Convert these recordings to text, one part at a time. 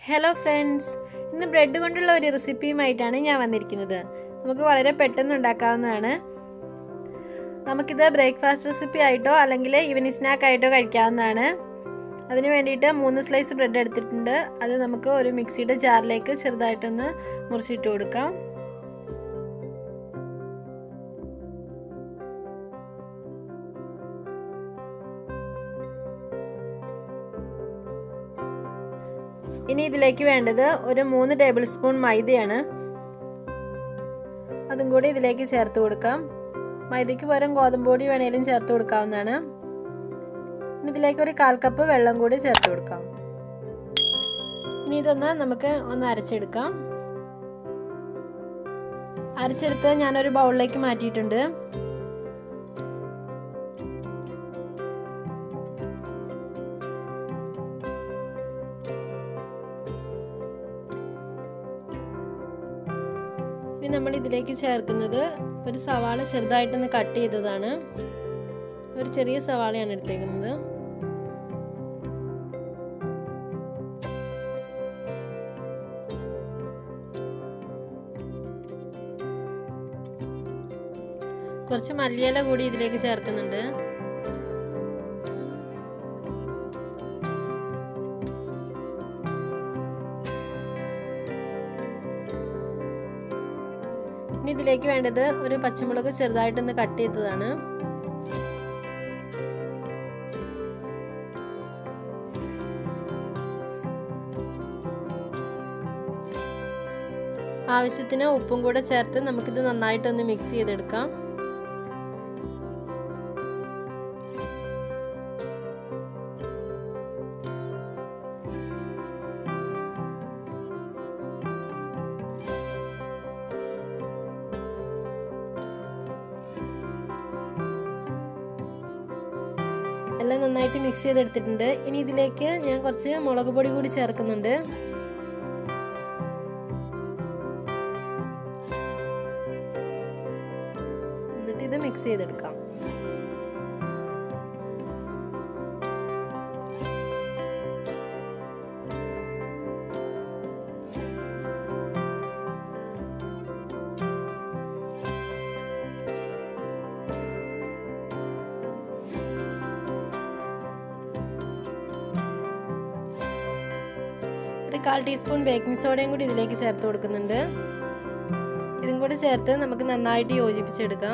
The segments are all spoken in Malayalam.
ഹലോ ഫ്രണ്ട്സ് ഇന്ന് ബ്രെഡ് കൊണ്ടുള്ള ഒരു റെസിപ്പിയുമായിട്ടാണ് ഞാൻ വന്നിരിക്കുന്നത് നമുക്ക് വളരെ പെട്ടെന്ന് ഉണ്ടാക്കാവുന്നതാണ് നമുക്കിത് ബ്രേക്ക്ഫാസ്റ്റ് റെസിപ്പി ആയിട്ടോ അല്ലെങ്കിൽ ഈവനിങ് സ്നാക്ക് ആയിട്ടോ കഴിക്കാവുന്നതാണ് അതിന് വേണ്ടിയിട്ട് മൂന്ന് സ്ലൈസ് ബ്രെഡ് എടുത്തിട്ടുണ്ട് അത് നമുക്ക് ഒരു മിക്സിയുടെ ജാറിലേക്ക് ചെറുതായിട്ടൊന്ന് മുറിച്ചിട്ട് കൊടുക്കാം ഇനി ഇതിലേക്ക് വേണ്ടത് ഒരു മൂന്ന് ടേബിൾ സ്പൂൺ മൈദയാണ് അതും കൂടി ഇതിലേക്ക് ചേർത്ത് കൊടുക്കാം മൈദയ്ക്ക് പകരം ഗോതമ്പ് പൊടി വേണേലും ചേർത്ത് കൊടുക്കാവുന്നതാണ് ഇനി ഇതിലേക്ക് ഒരു കാൽ കപ്പ് വെള്ളം കൂടി ചേർത്ത് കൊടുക്കാം ഇനി ഇതൊന്ന് നമുക്ക് ഒന്ന് അരച്ചെടുക്കാം അരച്ചെടുത്ത് ഞാനൊരു ബൗളിലേക്ക് മാറ്റിയിട്ടുണ്ട് ഇനി നമ്മൾ ഇതിലേക്ക് ചേർക്കുന്നത് ഒരു സവാള ചെറുതായിട്ടൊന്ന് കട്ട് ചെയ്തതാണ് ഒരു ചെറിയ സവാളയാണ് എടുത്തേക്കുന്നത് കുറച്ച് മല്ലിയില കൂടി ഇതിലേക്ക് ചേർക്കുന്നുണ്ട് ഇനി ഇതിലേക്ക് വേണ്ടത് ഒരു പച്ചമുളക് ചെറുതായിട്ടൊന്ന് കട്ട് ചെയ്തതാണ് ആവശ്യത്തിന് ഉപ്പും കൂടെ ചേർത്ത് നമുക്കിത് നന്നായിട്ടൊന്ന് മിക്സ് ചെയ്തെടുക്കാം എല്ലാം നന്നായിട്ട് മിക്സ് ചെയ്തെടുത്തിട്ടുണ്ട് ഇനി ഇതിലേക്ക് ഞാൻ കുറച്ച് മുളക് പൊടി കൂടി ചേർക്കുന്നുണ്ട് എന്നിട്ട് ഇത് മിക്സ് ചെയ്തെടുക്കാം ഒരു കാൽ ടീസ്പൂൺ ബേക്കിംഗ് സോഡയും കൂടി ഇതിലേക്ക് ചേർത്ത് കൊടുക്കുന്നുണ്ട് ഇതും കൂടി ചേർത്ത് നമുക്ക് നന്നായിട്ട് യോജിപ്പിച്ചെടുക്കാം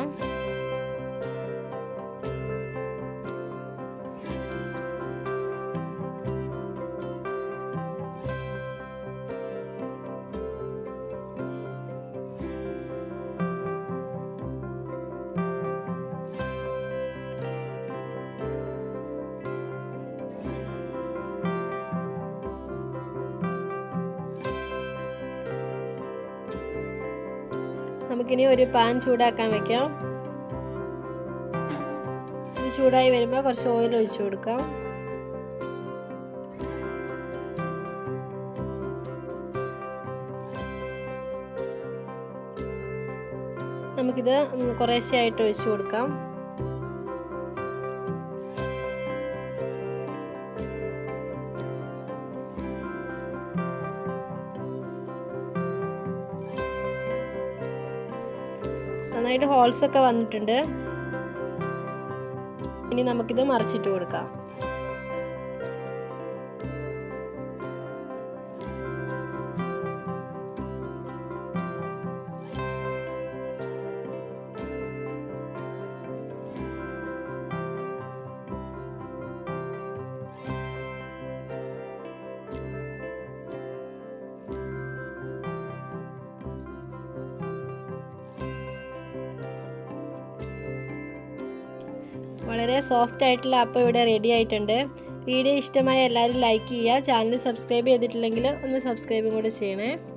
നമുക്കിനി ഒരു പാൻ ചൂടാക്കാൻ വെക്കാം ഇത് ചൂടായി വരുമ്പോൾ കുറച്ച് ഓയിൽ ഒഴിച്ചു കൊടുക്കാം നമുക്കിത് കുറേശ്ശെയായിട്ട് ഒഴിച്ചു കൊടുക്കാം നന്നായിട്ട് ഹോൾസ് ഒക്കെ വന്നിട്ടുണ്ട് ഇനി നമുക്കിത് മറിച്ചിട്ട് കൊടുക്കാം വളരെ സോഫ്റ്റ് ആയിട്ടുള്ള അപ്പം ഇവിടെ റെഡി ആയിട്ടുണ്ട് വീഡിയോ ഇഷ്ടമായ എല്ലാവരും ലൈക്ക് ചെയ്യുക ചാനൽ സബ്സ്ക്രൈബ് ചെയ്തിട്ടില്ലെങ്കിൽ ഒന്ന് സബ്സ്ക്രൈബും കൂടെ ചെയ്യണേ